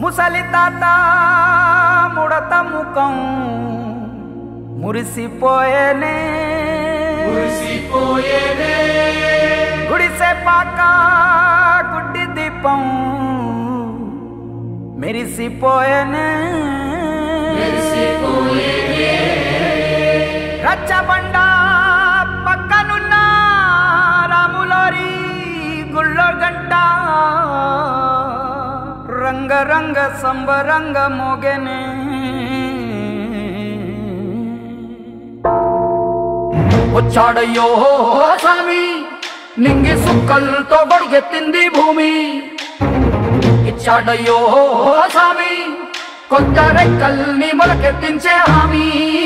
ముసలి తాత ముడత ముఖం మురిసిపోయేనే మురిసిపోయేనే గుడిసె పాక గుడ్డి దీపం మెరిసిపోయేనే మెరిసిపోయేనే రచ్చబండ పక్కనున్న రాములారి గుళ్ళో గంట రంగరంగ సంబరంగ మోగెనే వచ్చాడయ్యో స్వామి నింగి సుక్కలతో బడుగెత్తింది భూమి ఇచ్చాడయ్యో స్వామి కొత్త రెక్కల్ని మొలకెత్తించే హామీ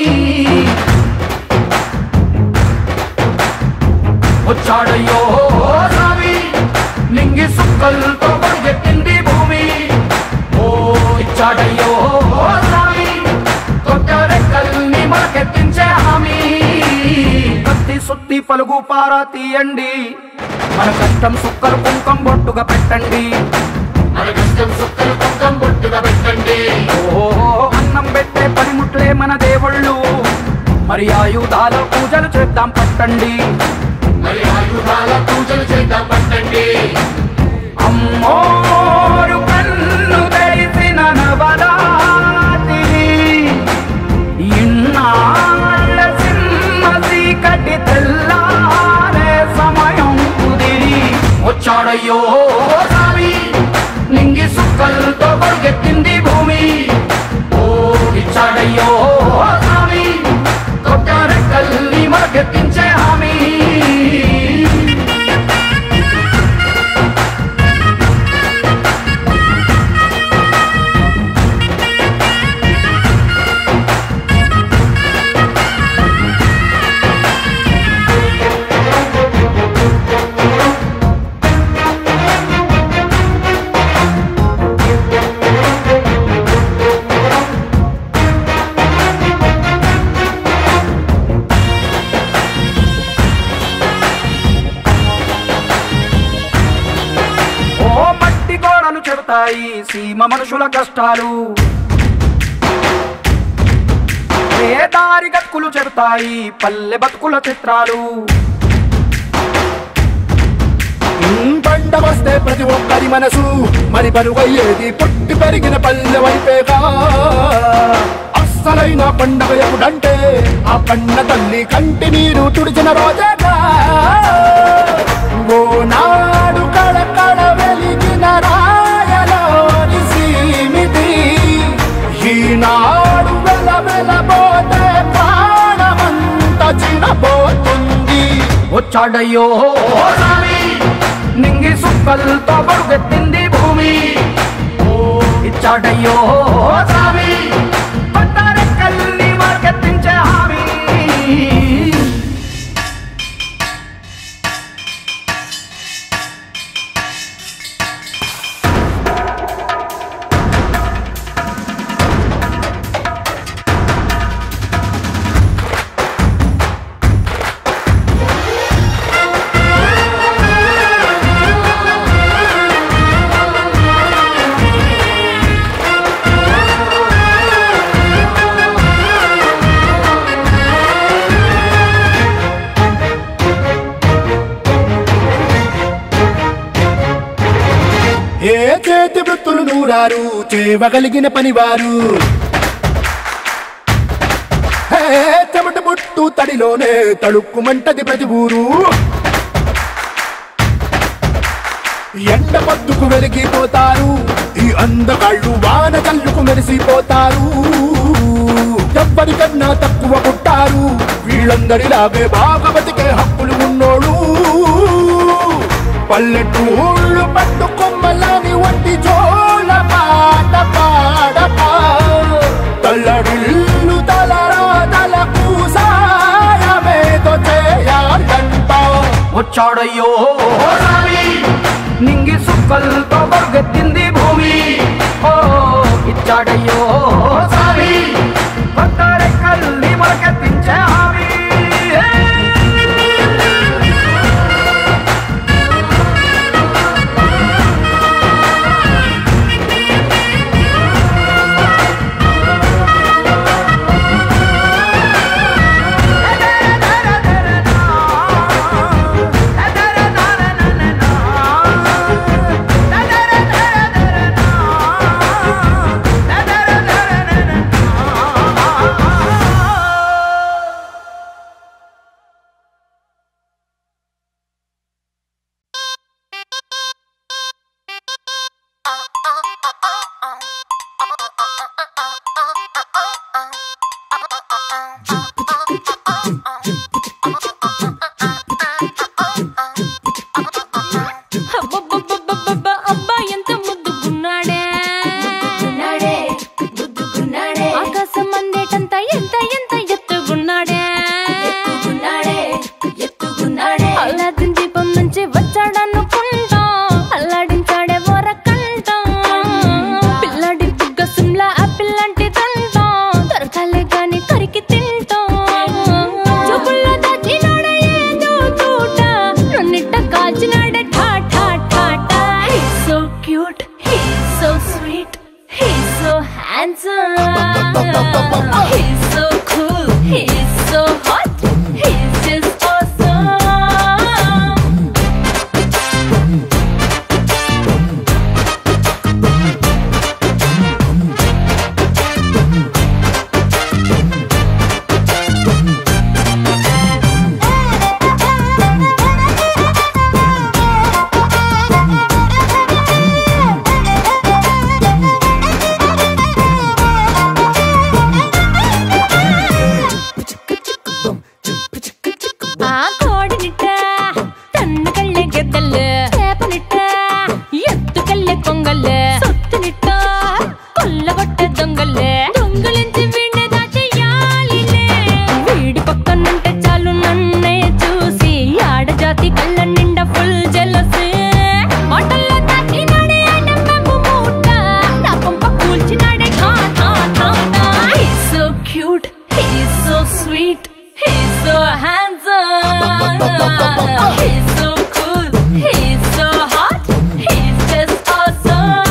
వచ్చాడయ్యో స్వామి నింగి సుక్కలతో బడుగెత్తింది భూమి ఓ ఇచ్చాడయ్యో స్వామి కొత్త రెక్కల్ని మొలకెత్తించే హామీ కత్తి సుత్తి పలుగు పారా తీయండి మన కష్టం సుక్కలు కుంకం బొట్టుగా పెట్టండి మన కష్టం సుక్కలు కుంకం బొట్టుగా పెట్టండి ఓ అన్నం పెట్టే పనిముట్లే మన దేవుళ్ళు మరి ఆయుధాల పూజలు చేద్దాం పట్టండి మరి ఆయుధాల పూజలు చేద్దాం పట్టండి అమ్మోరు కన్ను తెరిసిన నవరాత్రి ఇన్నాళ్ళ సింహ చీకటి తెల్లారే సమయం కుదిరి వచ్చాడయ్యో స్వామి నింగి సుక్కలతో పరుగెత్తింది భూమి ఓ ఇచ్చాడయ్యో స్వామి కొత్త రెక్కల్ని మరకెత్తించే హామీ ఓ మట్టి గోడలు చెబుతాయి సీమ మనుషుల కష్టాలు ఏ దారి గక్కులు చెబుతాయి పల్లె బతుకుల చిత్రాలు పంట వస్తే ప్రతి ఒక్కరి మనసు మరి పరుగయ్యేది పుట్టి పెరిగిన పల్లె వైపేగా అస్సలైన పండగ ఎప్పుడంటే ఆ పండ తల్లి కంటి నీరు తుడిచిన రోజేగా ఓనాడు కడకడ వెలిగిన రాయలోని సీమిది ఈనాడు వెల వెలబోతే ప్రాణమంత చినబోతుంది వచ్చాడయ్యో స్వామి నింగి సుక్కలతో పరుగెత్తింది భూమి ఓ ఇచ్చాడయ్యో స్వామి కొత్త రెక్కల్ని మరకెత్తించే హామీ ఏ చేతి వృత్తులు నూరారు చేయగలిగిన పనివారు హే, చెమట పుట్టు తడిలోనే తడుక్కుమంటది ప్రతి ఊరు ఎండ పద్దుకు వెలిగిపోతారు ఈ అందగాళ్ళు వాన కళ్ళుకు మెరిసిపోతారు ఎవ్వరికన్నా తక్కువ పుట్టారు వీళ్ళందరిలాగే బాగా బతికే హక్కులు ఉన్నోడు పల్లెటూళ్ళు పట్టు కొమ్మలని వంటి జోల పాట పాడక తల్లడిల్లు తలరా తలకు సాయమేదో చేయాలంట వచ్చాడయ్యో స్వామి నింగి సుక్కలతో బరుగెత్తింది భూమి ఓ ఇచ్చాడయ్యో స్వామి కొత్త రెక్కల్ని మరకెత్తించే హామీ cute, he's so sweet, he's so handsome. He's so cool, he's so hot, he's just awesome. ఆ కోడినిట్ట తన్ను కళ్ళె గెద్దల్లు చేపనిట్ట ఎత్తు కళ్ళె కొంగల్లు సొత్తునిట్ట కొల్లగొట్ట దొంగల్లే దొంగలించి వీణ్ణి దాచేయాలిలే వీడి పక్కనుంటే చాలు నన్నే చూసి ఆడజాతి కళ్ళ నిండా ఫుల్ జలసి మాటల్లో దాచినాడే ఆయన మెమ్ము మూట నా పంప కూల్చినాడే ఠా ఠా ఠా ఠా He's so cute, he's so sweet, he's so handsome. He's so cool, he's so hot, he's just awesome.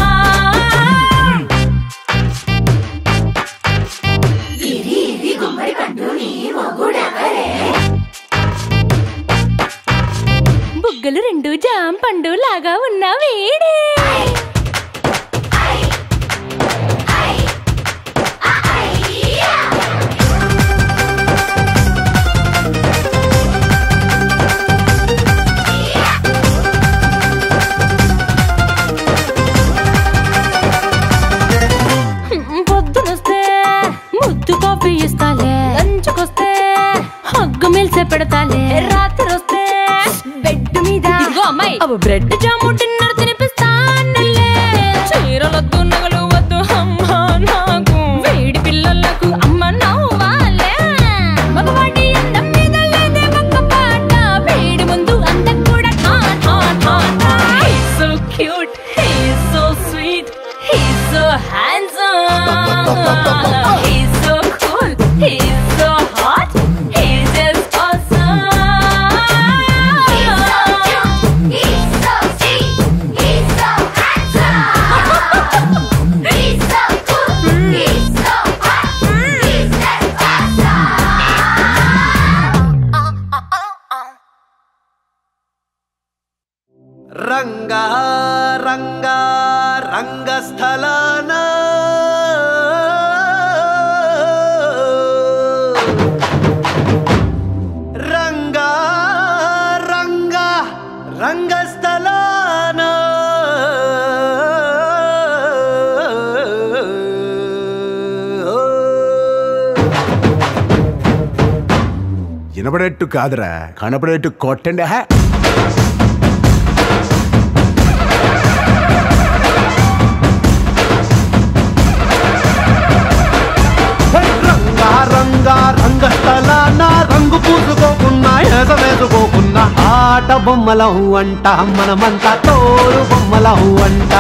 బుగ్గలు రెండు జాం పండు లాగా ఉన్న వీడే పొద్దునొస్తే ముద్దు కాఫీ ఇస్తాలే లంచ్కొస్తే హగ్గు మిల్సే పెడతాలే రాత్రి వస్తే బెడ్ మీద ఇదిగో అమ్మాయి అవి బ్రెడ్ జాము డిన్నర్ తినిపిస్తానులే చీరలొద్దు నగలు వద్దు అమ్మా నాకు వేడి పిల్లలకు అమ్మ నవ్వాలే మగవాడి అందం మీద లేదే ఒక్క పాట వేడి ముందు అందం కూడా ఠా ఠా ఠా ఠా He's so cute, he's so sweet, he's so handsome. He's so cool, he's so hot, he's just awesome. He's so sweet, he's so handsome. He's so cool, he's so hot, he's just awesome. Ranga Ranga రంగస్థలాన Ranga Ranga రంగస్థలాన వినపడేట్టు కాదురా కనపడేట్టు కొట్టండి హే రంగా రంగా రంగస్థలాన రంగు పూసుకోకున్నా ఏస వేసుకోకున్నా ఆట బొమ్మలం అంట మనమంతా తోలు బొమ్మలం అంట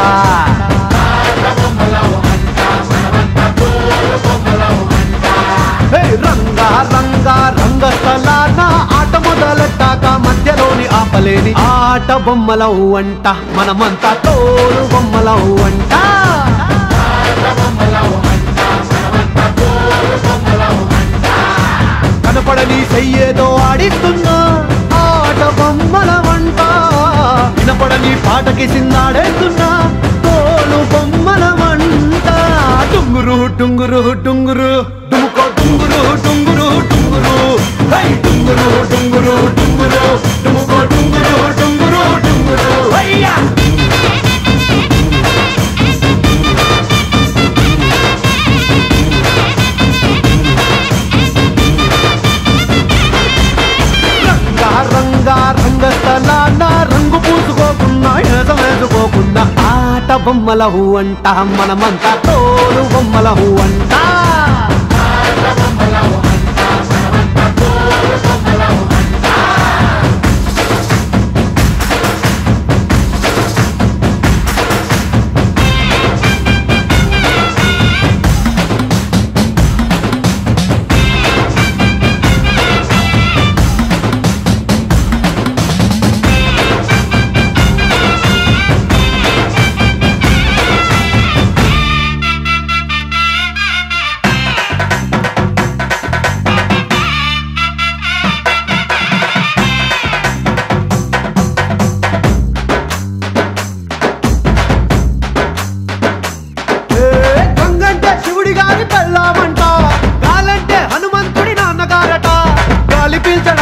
హే, రంగా రంగా రంగస్థలాన ఆట మొదలెట్టాక మధ్యలోని ఆపలేని ఆట బొమ్మలం అంట మనమంతా తోలు బొమ్మలం అంట కనపడని చెయ్యేదో ఆడిస్తున్నా ఆట బొమ్మల వంట వినపడని పాటకి సిందాడేస్తున్నా తోలు బొమ్మల వంట టుంగురు టుంగురు టుంగురు డుముకో టుంగురు టుంగురు టుంగురు హై టుంగురు టుంగురు టుంగురు డుముకో టుంగురు టుంగురు టుంగురు హయ్యా రంగా రంగా రంగస్థలాన రంగు పూసుకోకున్నా ఏస వేసుకోకుండా ఆట బొమ్మల అంట మనమంతా తోలు బొమ్మల అంట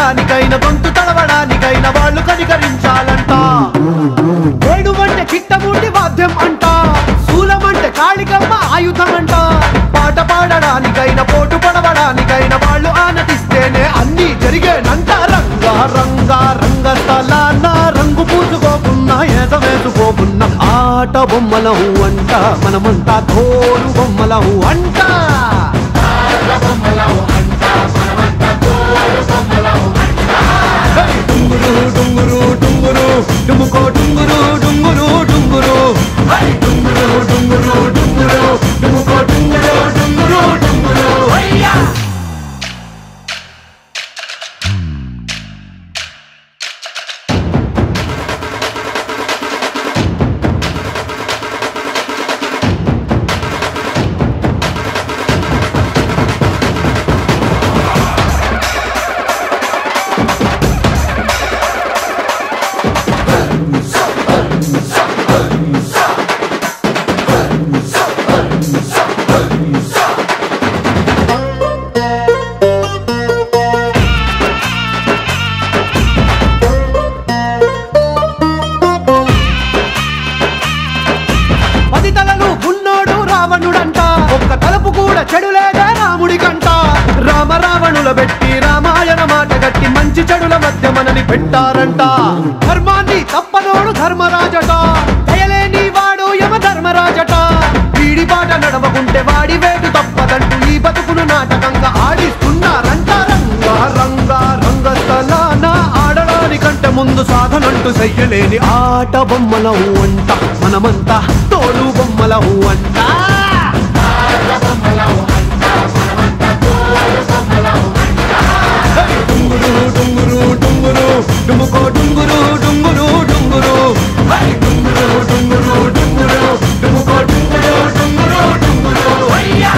పాడడానికైనా గొంతు తడవడానికైనా వాళ్ళు కనికరించాలంట వేడు అంటే చిట్టముండి వాద్యం అంట శూలమంటే కాళికమ్మ ఆయుధం అంట పాట పాడడానికైనా పోటు పడవడానికైనా వాళ్ళు ఆనతిస్తేనే అన్ని జరిగేనంట రంగా రంగా రంగస్థలాన రంగు పూసుకోకున్నా ఏత వేసుకోకున్నా ఆట బొమ్మలహు అంట మనమంతా తోలు బొమ్మలహు అంట హే! డుంగురు డుంగురు డుంగురు డుముకో డుంగురు డుంగురు డుంగురు హై! డుంగురు డుంగురు డుంగురు డుముకో డుంగురు డుంగురు డుంగురు హయ్యా! పది తలలు ఉన్నోడు రావణుడంట ఒక్క తలుపు కూడా చెడులేదే రాముడికంట రామ రావణుల పెట్టి రామాయణ మాట గట్టి మంచి చెడుల మధ్య మనని పెట్టారంట ధర్మాన్ని తప్పనోడు ధర్మరాజట దయలేని వాడు యమ ధర్మరాజట వీడి బాట నడవకుంటే వాడి వేటు తప్పదంటూ ఈ బతుకును నాటకంగా ఆడిస్తున్నారంట రంగా రంగా రంగస్థలాన ఆడడానికంటే ముందు సాధనంటూ చెయ్యలేని ఆట బొమ్మలవు అంట మనమంతా తోలు బొమ్మలవు అంట హే! డుంగురు డుంగురు డుంగురు డుముకో డుంగురు డుంగురు డుంగురు హై! డుంగురు డుంగురు డుంగురు డుముకో డుంగురు డుంగురు డుంగురు హయ్యా!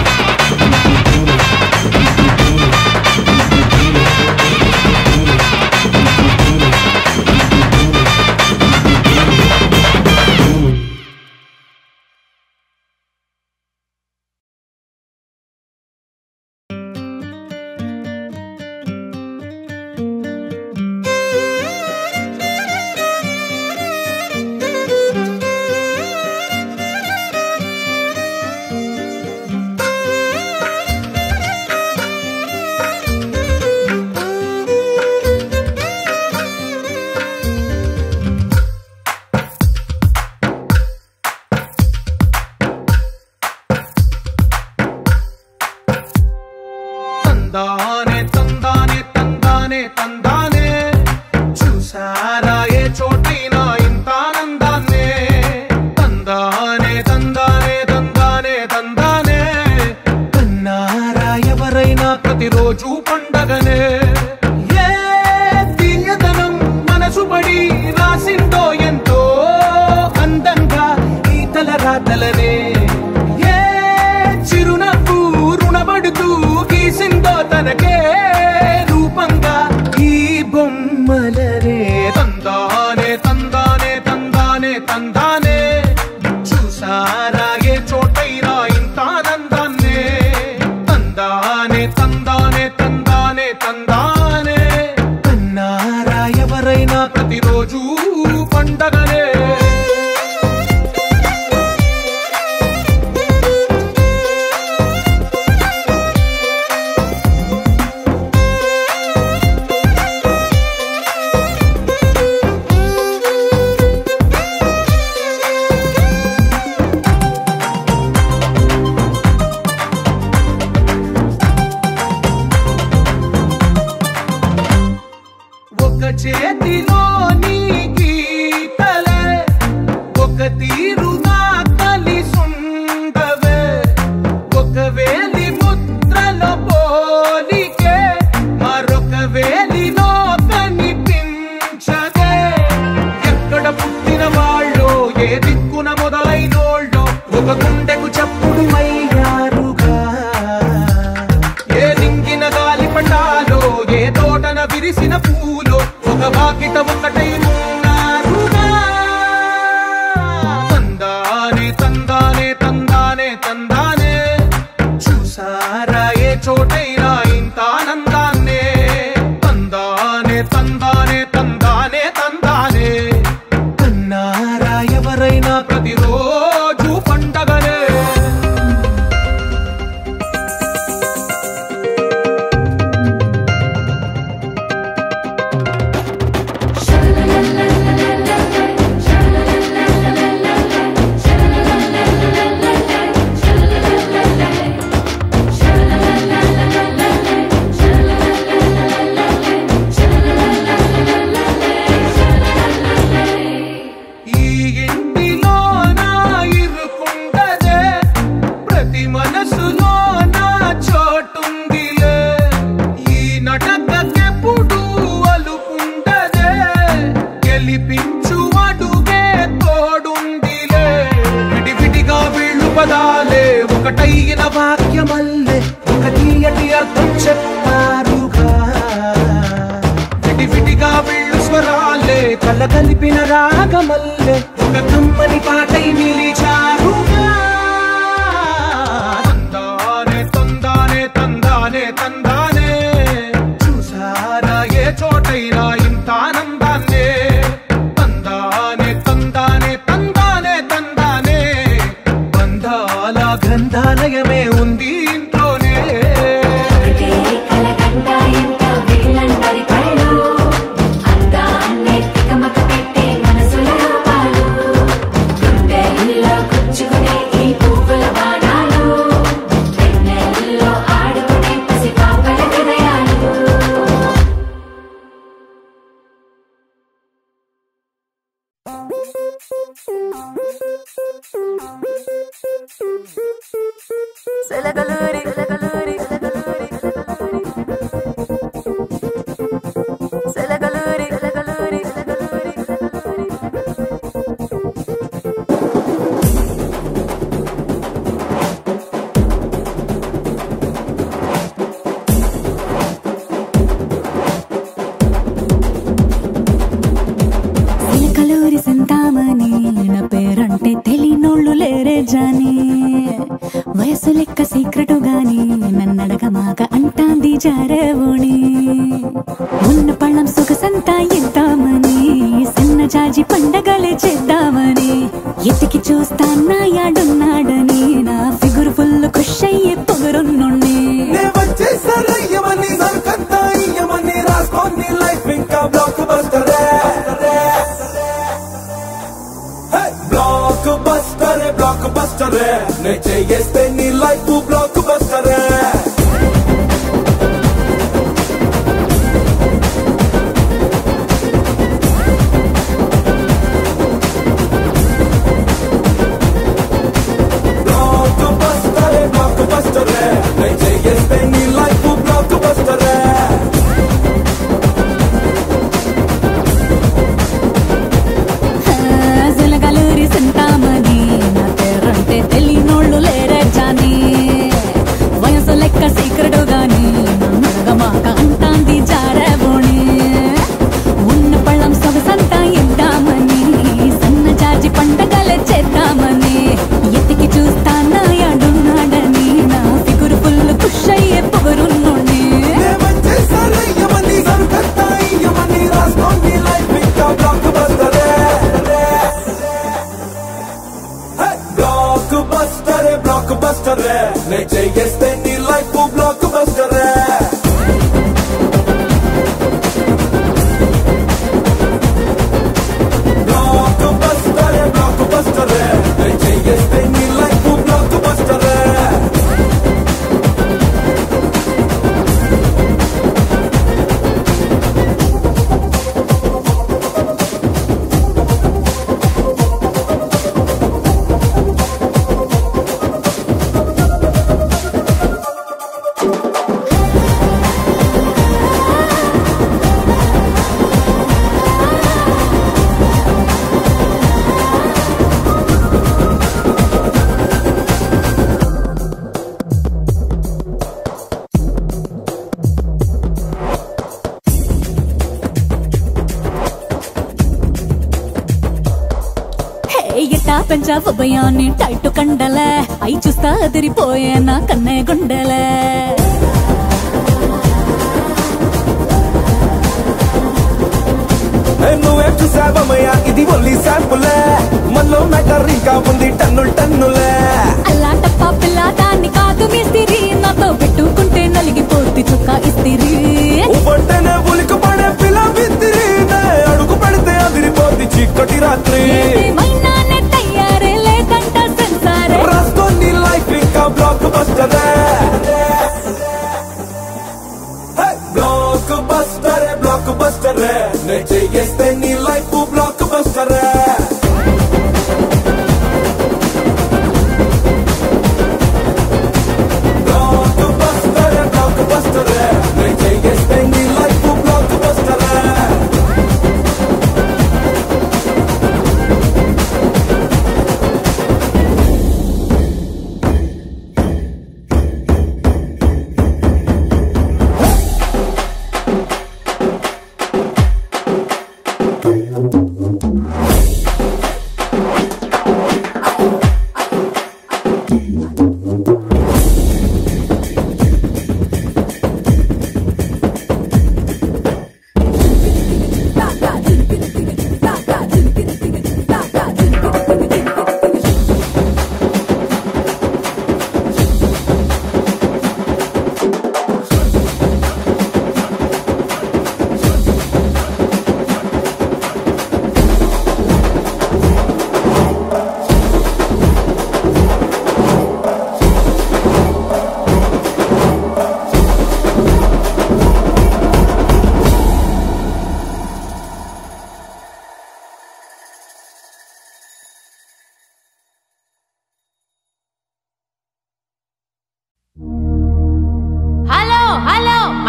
తందానే తందానే తందానే తందానే చూసారా ఏ చోటైనా ఇంత ఆనందాన్నే తందానే తందానే తందానే తందానే కన్నారా ఎవరైనా ప్రతిరోజు పండగనే ఏ తీయదనం మనసు పడి రాసిందో ఎంతో అందంగా ఈ తల రాతలనే ఏ చిరునవ్వు రుణపడుతూ గీసిందో తనకే రూపంగా ఈ బొమ్మలనే తందానే తందానే తందానే తందానే చూసారా ఏ చోటైనా ఇంత ఆనందాన్నే తందానే తందానే తందానే తందానే కన్నారా ఎవరైనా ప్రతిరోజు పండగనే ఒక చేతిలో నీ గీతలే ఒక తీరుగా కలిసుండవే ఒక వేలి ముద్రల పోలికే మరొక వేలిలో కనిపించదే ఎక్కడ పుట్టిన వాళ్ళో ఏ దిక్కున మొదలైనోళ్ళో ఒక గుండెకు చప్పుడు అయ్యారుగా ఏ లింగిన గాలి పటాలో ఏ తోటన విరిసిన పూలో ఒక వాకిట ఒకటై ఉన్నారుగా తందానే తందానే తందానే తందానే చూసారా ఏ చోటైనా ఇంత ఆనందాన్నే తందా ఒకటైన వాక్యమల్లే ఒక తీయటి అర్థం చెప్తారుగా విడివిడిగా వెళ్ళు స్వరాలే కల కలిపిన రాగమల్లే ఒక కమ్మని పాటై నిలిచారుగా తందానే తందానే తందానే తందానే చూసారా ఏ చోటైనా ఇంత ఆనందాన్నే తందానే తందానే తందానే తందానే బంధాల గ్రంథాలయమే ఉంది ఇంట్లోనే ఒకటే కలకండ ఎంత వీళ్ళందరి కళ్ళు అందాన్నే తికమక పెట్టే మనసుల రూపాలు గుండెల్లో గుచ్చుకునే ఈ పువ్వుల బాణాలు వెన్నెల్లో ఆడుకునే పసిపాపల హృదయాలు సిలకలూరి సంతామని నా పేరంటే తెలియనోళ్ళు లేరే జాని వయసు లెక్క సీక్రెటు గాని నన్నడగమాక అంటాంది జారేవుని ఉన్న పళ్ళం సొగసంతా ఎంతామని సన్న జాజి పండగలే చేద్దామని ఎతికి చూస్తాన్నా యాడున్నాడని నా ఫిగురు ఫుల్ ఖుష్ అయ్యే పొగరున్నుండి వచ్చేసరయ్యమని సరుకంతా ఇయ్యమని రాసుకోని లైఫ్ ఇంకా బ్లాక్ బస్టరే బ్లాక్ బస్టరే బ్లాక్ బస్టరే నే చేస్తే నీ లైఫ్ బ్లాక్ బస్టరే బ్లాక్ బస్టరే బ్లాక్ బస్టరే నే చేస్తే నీ లైఫ్ బ్లాక్ బస్టరే జలగలూరి సంతామని నా పేరంటే తెలియనోళ్ళు లేరే జాని వయసు లెక్క సీక్రెటు గాని నడగమాక అంటాంది జారబోణి ఉన్న పళ్ళం సొగసంతా ఇద్దామని సన్న జాజి పండగలే చేద్దామని ఎతికి చూస్తానా యాడున్నాడని నా ఫిగురు ఫుల్ ఖుష్ అయ్యే పొగరున్నోడి వచ్చేసరయ్యమని సరుకంతా ఇయ్యమని రాసుకోని లైఫ్ ఇంకా బ్లాక్ బస్టరే బ్లాక్ బస్టరే బ్లాక్ బస్టరే నే చేస్తే నీ లైఫ్ బ్లాక్ బస్టరే బ్లాక్ బస్టరే బ్లాక్ బస్టరే నే చేస్తే నీ లైఫ్ బ్లాక్ బస్టరే హే ఎట్టా పెంచావు భయాన్ని టైట్ కండలే అయి చూస్తా అదిరిపోయే నా కన్నే గుండెలే ఏ నువ్వేం చూసావమ్మయ్యా ఇది ఓన్లీ శాంపులే మనలో మ్యాటర్ ఇంకా ఉంది టన్నులు టన్నులే అల్లాటప్ప పిల్ల దాన్ని కాదు మిస్తిరి నాతో పెట్టుకుంటే నలిగిపోద్ది చుక్క ఇస్తిరి ఉప్పంటేనే ఉలికి పడే పిల్ల విత్తిరి నే అడుగు పెడితే అదిరిపోద్ది చిక్కటి రాత్రి ఏదేమైనానే తయారే లేదంట సెన్సారే రాసుకోని లైఫ్ ఇంకా బ్లాక్ బస్టరే బ్లాక్ బస్టరే బ్లాక్ బస్టరే నే చేస్తే నీ లైఫ్ బ్లాక్ బస్టరే బ్లాక్ బస్టరే బ్లాక్ బస్టరే నే చేస్తే నీ లైఫ్ బ్లాక్ బస్టరే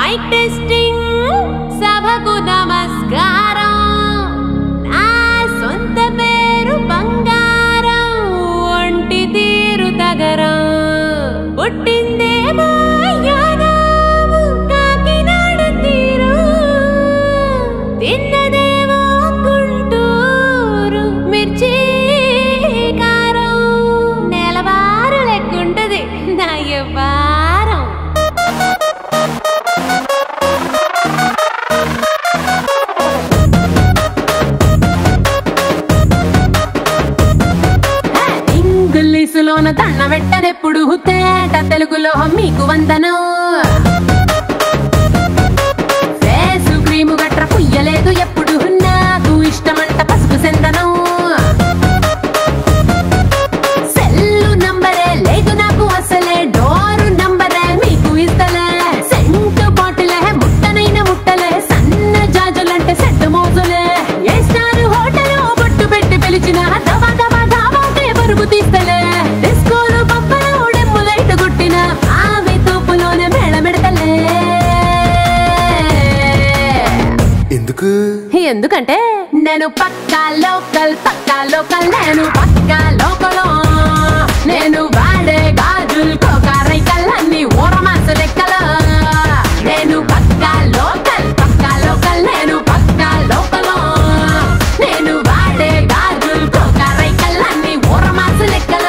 మైక్ టెస్టింగ్ సభకు నమస్కారం నా సొంత పేరు బంగారం ఒంటి తీరు తగరం పుట్టిందేమో యానాము కాకినాడ తీరు తిన్నదేమో గుంటూరు మిర్చి కారం నెలవారు లెక్కుంటది నా వారం ఇంగ్లీషులోన దండ పెట్టనెప్పుడు తేట తెలుగులో మీకు వందనం ఫేసు క్రీము గట్ర పుయ్యలేదు ఎప్పుడు నాకు ఇష్టమంట పసుపు సెందనం సెల్లు నంబరే లేదు నాకు అసలే డోరు నంబరే మీకు ఇస్తలే సెంటు బాటిలే ముట్టనైన ముట్టలే సన్న జాజులంటే సెట్ మోజులే ఏ స్టార్ హోటల్ బొట్టు పెట్టి పిలిచిన దవా దవా దావాకే పరుగు తీస్తలే డిస్కోలు పప్పలు డెమ్ము లైట్ గుట్టిన ఆమె తూపులోనే మేళమెడతలే ఎందుకు ఎందుకంటే నేను పక్కా లోకల్ పక్కా లోకల్ నేను పక్కా లోకల్ నేను వాడే గాజులు కోకారైకల్ అన్ని ఊరమాస లెక్కల నేను పక్కా లోకల్ పక్కా లోకల్ నేను పక్కా లోకల్ నేను వాడే గాజులు కోకారైకల్ అన్ని ఊరమాస లెక్కల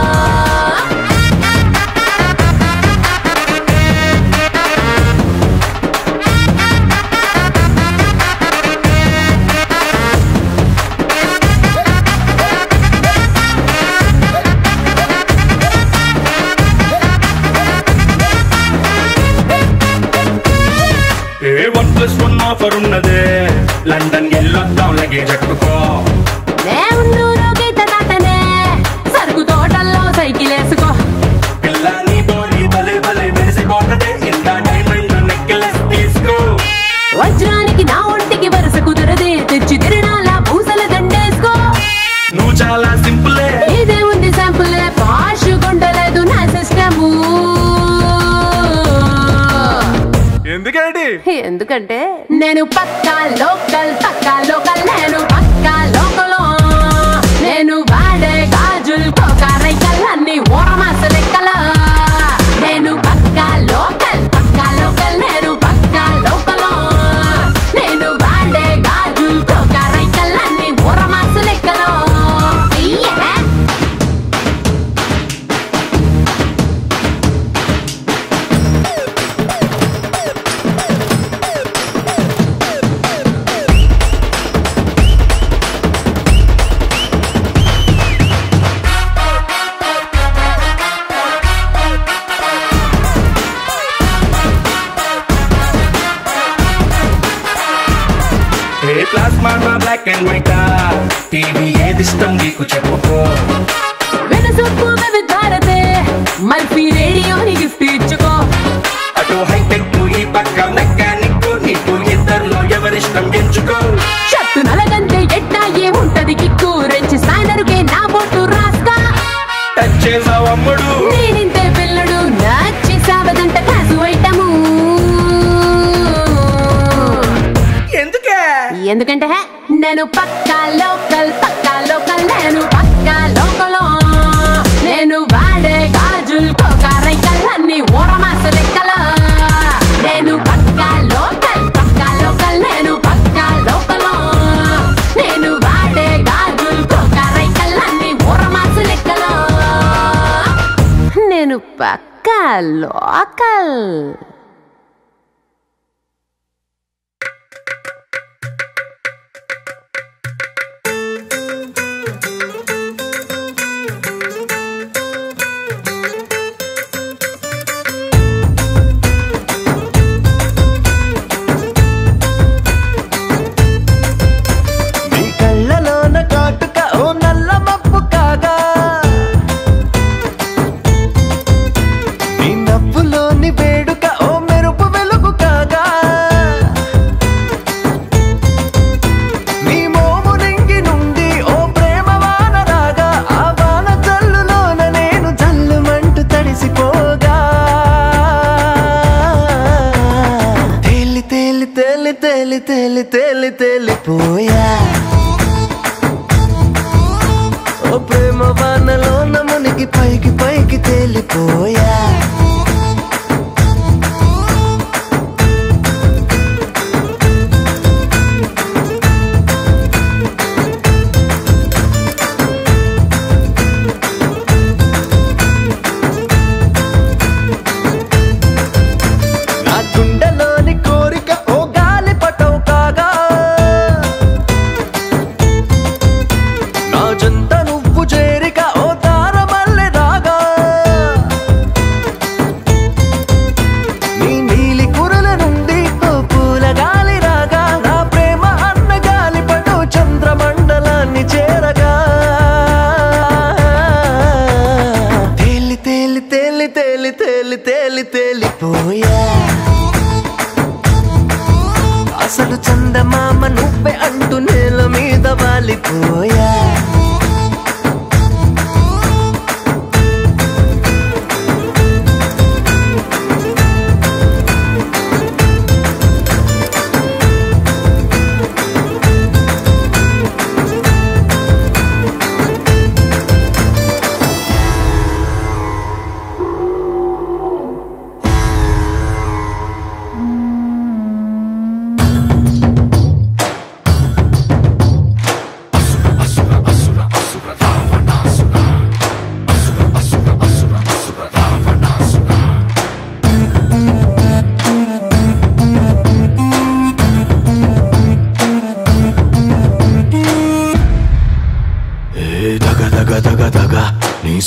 ఏ వన్ ప్లస్ వన్ ఆఫర్ ఉన్నదే లండన్ వెళ్ళొద్దాం లగేజ్ ఎక్కుకో దేవుళ్ళూరు గీత దాటనే సరుకు తోటల్లో సైకిల్ వేసుకో పిల్ల నీ బోడి భలే భలే మెరిసిపోతదే ఇంత డైమండ్ నెక్లెస్ తీసుకో వజ్రానికి నా ఒంటికి వరుస కుదరదే తెచ్చి తిరణాల పూసల దండేసుకో నువ్వు చాలా సింపులే ఇదే ఉంది శాంపుల్ పాష్ కొండలేదు నా సిస్టము ఎందుకేంటి ఎందుకంటే నేను పక్కా లోకల్ పక్కా లోకల్ నేను పక్కా లోకల్ నేను వాడే గాజులు కోకారైకల్ అన్ని ఓరమాస లెక్కల నేను పక్కా లోకల్ పక్కా లోకల్ నేను పక్కా లోకల్ నేను వాడే గాజులు కోకారైకల్ అన్ని ఓరమాస లెక్కల అయ్యే ఏ plasma black and white TV ఏది ఇష్టం నీకు చెప్పుకో వెనసొప్పు విధారతే మల్పి రేడియోని గిఫ్ట్ ఇచ్చుకో అటు హైటెక్ ఈ పక్క మెకానిక్ నీకు ఇద్దరిలో ఎవరిష్టం ఎంచుకో షట్టు నలగంటే ఎట్టా ఏముంటది కిక్కు రెంచి సాయనరుకే నా బొట్టు రాస్తా టచ్ చేసావు అమ్ముడు నేనింతే పిల్లడు నచ్చి సావదంట కాసు ఐటము ఎందుకే ఎందుకంటే నేను పక్కా లోకల్ పక్కా లోకల్ నేను పక్కా లోకల్ నేను వాడే గాజులు కోకారైకల్ అన్ని ఓరమాస లెక్కల నేను పక్కా లోకల్ పక్కా లోకల్ నేను పక్కా లోకల్ నేను వాడే గాజులు కోకారైకల్ అన్ని ఓరమాస లెక్కల నేను పక్కా లోకల్ నీ కళ్ళలోన కాటుక ఓ నల్ల మప్పు కాగా నీ నవ్వులోని వేడుక ఓ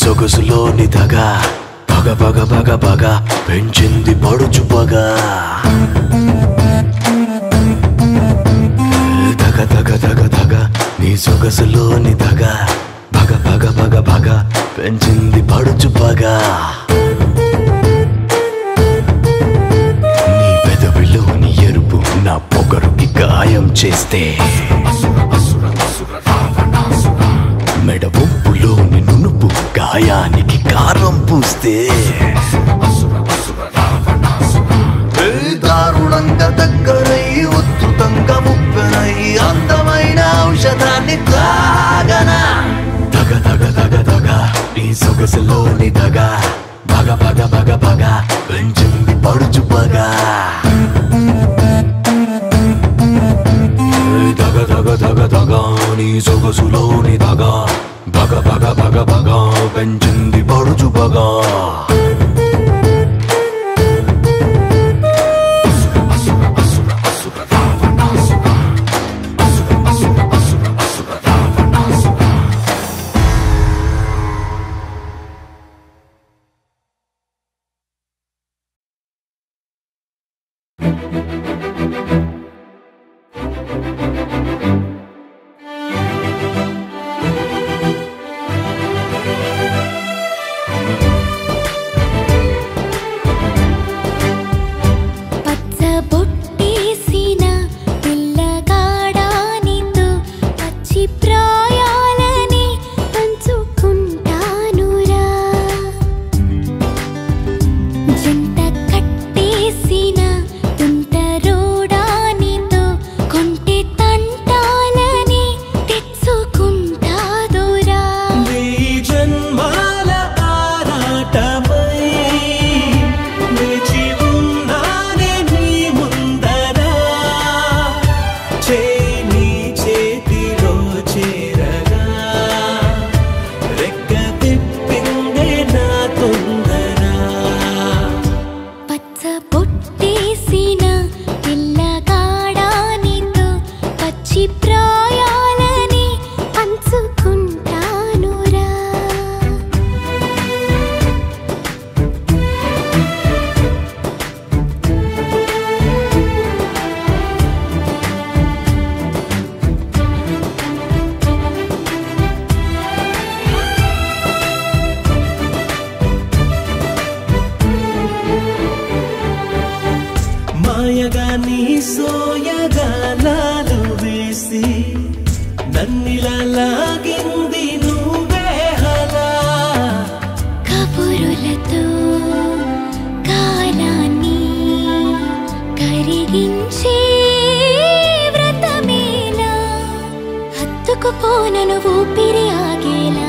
సొగసులోని దగ పగ పగ పగ పగ పెంచింది పడుచు పగ దగ దగ దగ దగ నీ సొగసులోని దగ పగ పగ పగ పగ పెంచింది పడుచు పగ నీ పెదవిలోని ఎరుపు నా పొగరుకి గాయం చేస్తే మెడ వంపులోని నునుపు గాయానికి కారం పూస్తే ఏ దారుణంగా దగ్గరై ఉద్ధృతంగా ముప్పెనై అందమైన ఔషధాన్ని తాగనా దగ దగ దగ దగ నీ సొగసులోని దగ బగ బగ బగ బగ పెంచింది పడుచు పగా దగ దగ దగ దగ నీ సొగసులోని దగ బగ బగ బగ బగ పెంచింది పడుచు బగా పచ్చ బొట్టేసిన పిల్లగాడానితో పచ్చి ప్రాయాలని పంచుకుంటానురా జంట కట్టేసిన తుంటరోడానితో కొంటె తంటాలని తెచ్చుకుంటాదురా వెయ్యి జన్మాల ఆరాటమై వేచి ఉన్నానే నీ ముందర చేయి నీ చేతిలో చేరగా రెక్క తిప్పిందే నా తొందర పచ్చ పొట్టేసిన పిల్లగాడానితో పచ్చి ప్రాయాలని పంచుకుంటానురా మాయగా నీ సోయగానాలు వేసి నన్నిలా లాగింది నువ్వే హలా కబురులతో కాలాన్ని కరిగించే వ్రతమేలా హత్తుకుపోనను ఊపిరి ఆగేలా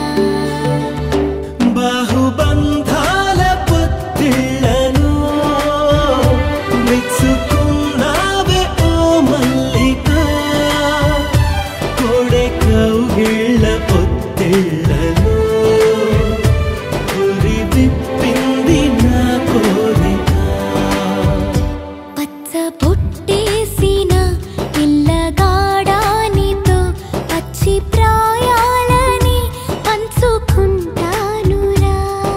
బాహుబంధాల పొత్తిళ్లను మెచ్చుకున్నావే ఓ మల్లిక కోడె కౌగిళ్ళ పొత్తిళ్లను గురి విప్పింది నా కోరిక పచ్చ పొట్టేసిన పిల్లగాడానితో పచ్చి ప్రాయాలని పంచుకుంటానురా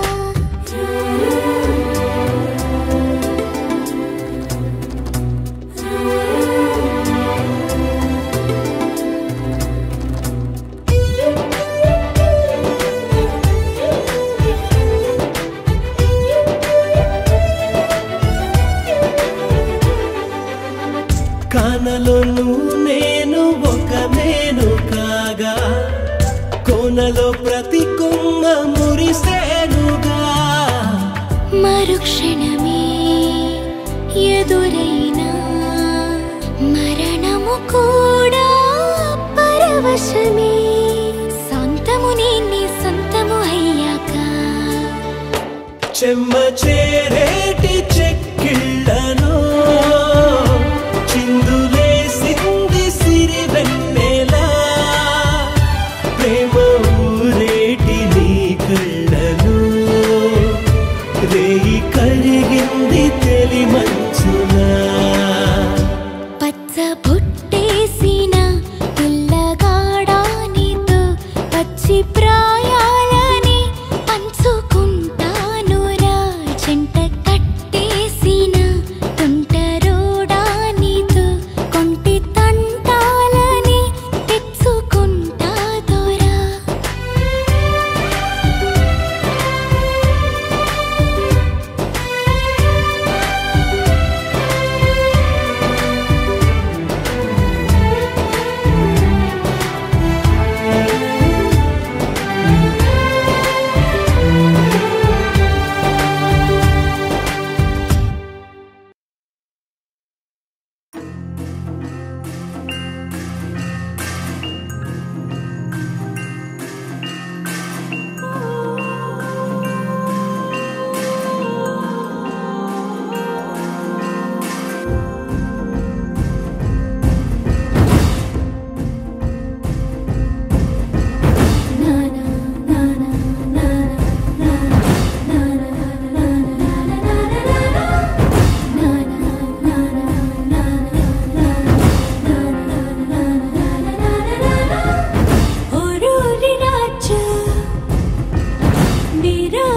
కానలోను నేను ఒక నేను కాగా కోనలో ప్రతి కొమ్మ మురిసేనుగా మరుక్షణమే ఎదురైనా మరణము కూడా పరవశమే సొంతము నీ సొంతము అయ్యాక చెమ్మ చేరేటి చెక్కిళ్ళను చిందులేసింది సిరి వెన్నెలా ప్రేమ ఊరేటి నీ కళ్ళను రేయి కరిగింది తెలి మంచునా పచ్చ బుట్టేసిన పిల్లగాడానితో పచ్చి ప్రాయాలని పంచ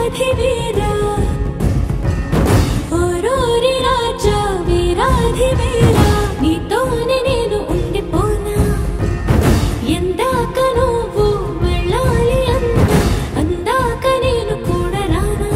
వీరాధి వీరా ఓరోరి రాజా వీరాధి వీరా నీతోనే నేను ఉండిపోనా ఎందాక నువ్వు వెళ్ళాలి అన్నా అందాక నేను కూడా రానా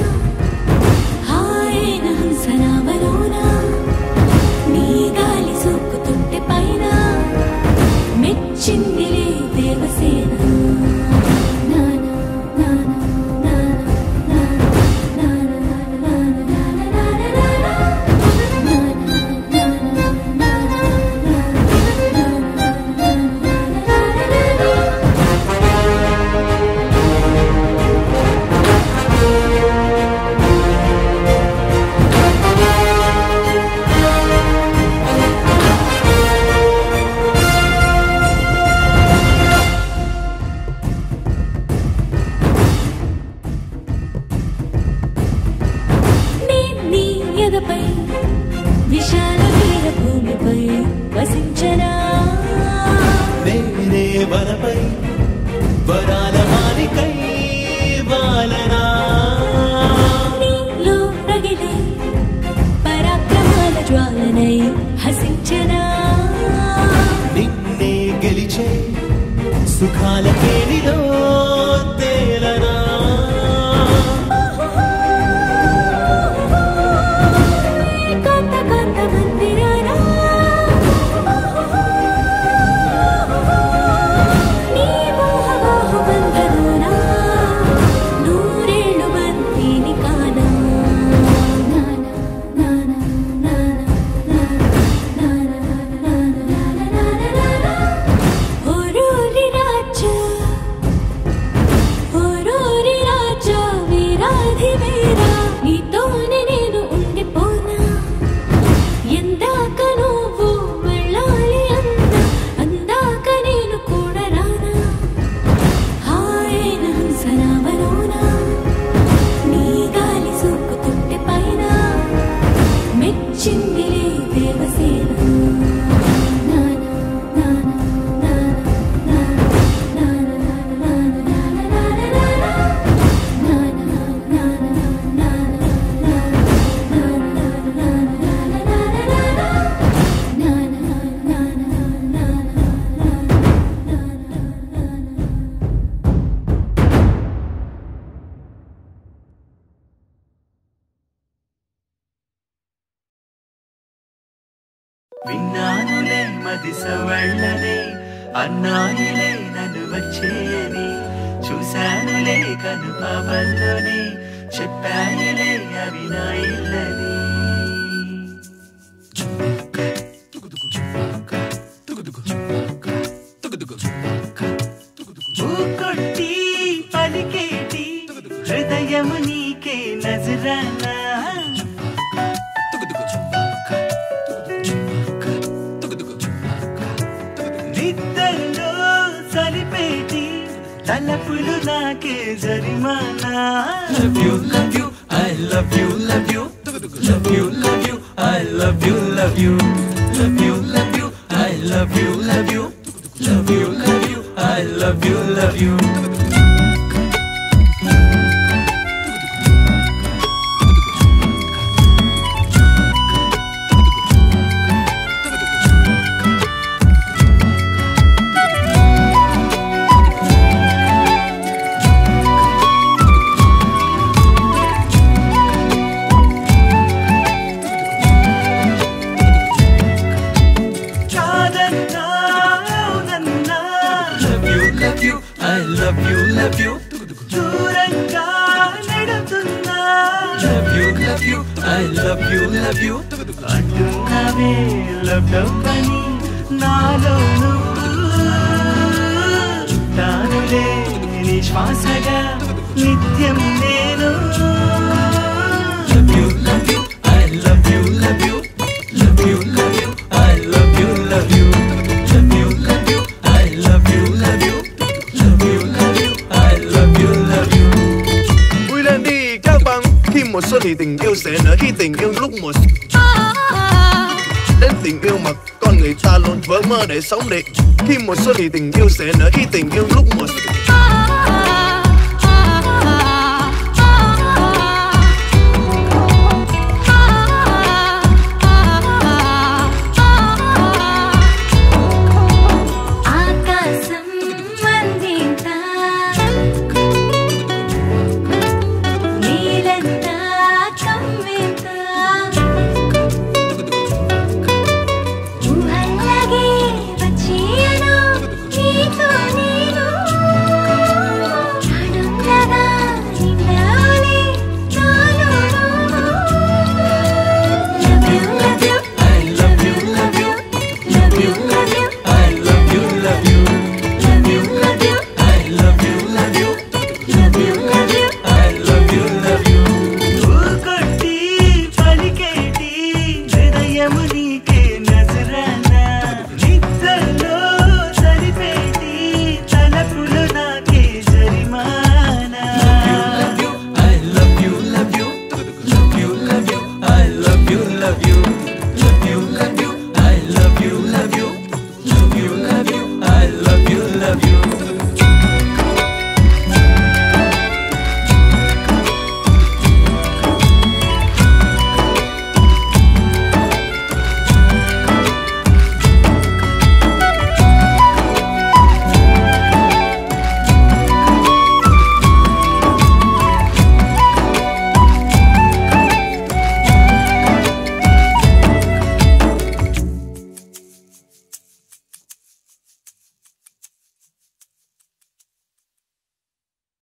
హాయన హంసనావలోనా నీ గాలి సోకుతుంటే పైన మెచ్చిందిలే దేవసేన నానా నానా నానా నానా నానా నానా నీ నీ ఎదపై విశాల వీర భూమిపై వసించనా నేనే వరపై వరాల మాలికై వాలనా నీలో రగిలే పరాక్రమాల జ్వాలనై హసించనా నిన్నే గెలిచే సుఖాల కేడిలో తేలనా కాంత కాంత మందిరానా నీ మోహ బాహు బంధనునా నూరేళ్ళు బంతిని కానా నానా నానా నానా నానా నానా నానా నానా ఓరోరి రాజా ఓరోరి రాజా వీరాధి వీరా నీతోనే నేను ఉండిపోనా ఎందాక నువ్వు వెళ్ళాలి అన్నా అందాక నేను కూడా రానా హాయన హంసనావలోనా నీ గాలి సోకుతుంటే పైన మెచ్చిందిలే దేవసేన నానా నానా నానా నానా నానా విన్నానులే మది సవళ్ళనే అన్నాయిలే నన్ను వచ్చేయని చూశానులే కను పాపల్లోనే చెప్పాయిలే అవి నా ఇల్లని ఊకొట్టి పలికేటి హృదయము నీకే నజరానా నిద్దల్లో సలిపేటి తలపులు నాకే జరిమానా love you love you I love you love you love you love you I love you love you love you love you I love you love you love you love you I love you love you కాదన్నా అవునన్నా love you love you I love you love you దూరంగా నెడుతున్నా love you love you I love you love you అంటున్నావే love love అని నాలో తానులే నీ శ్వాసగా నిత్యం నేను love you love you I love you love you love you love you I love you love you love you love you I love you, love you, love you, love you, I love you, love you. Vui lên đi các bạn Khi mùa xuân thì tình yêu sẽ nở Khi tình yêu lúc mùa Đến tình yêu mà con người ta luôn vỡ mơ để sống đi Khi mùa xuân thì tình yêu sẽ nở Khi tình yêu lúc mùa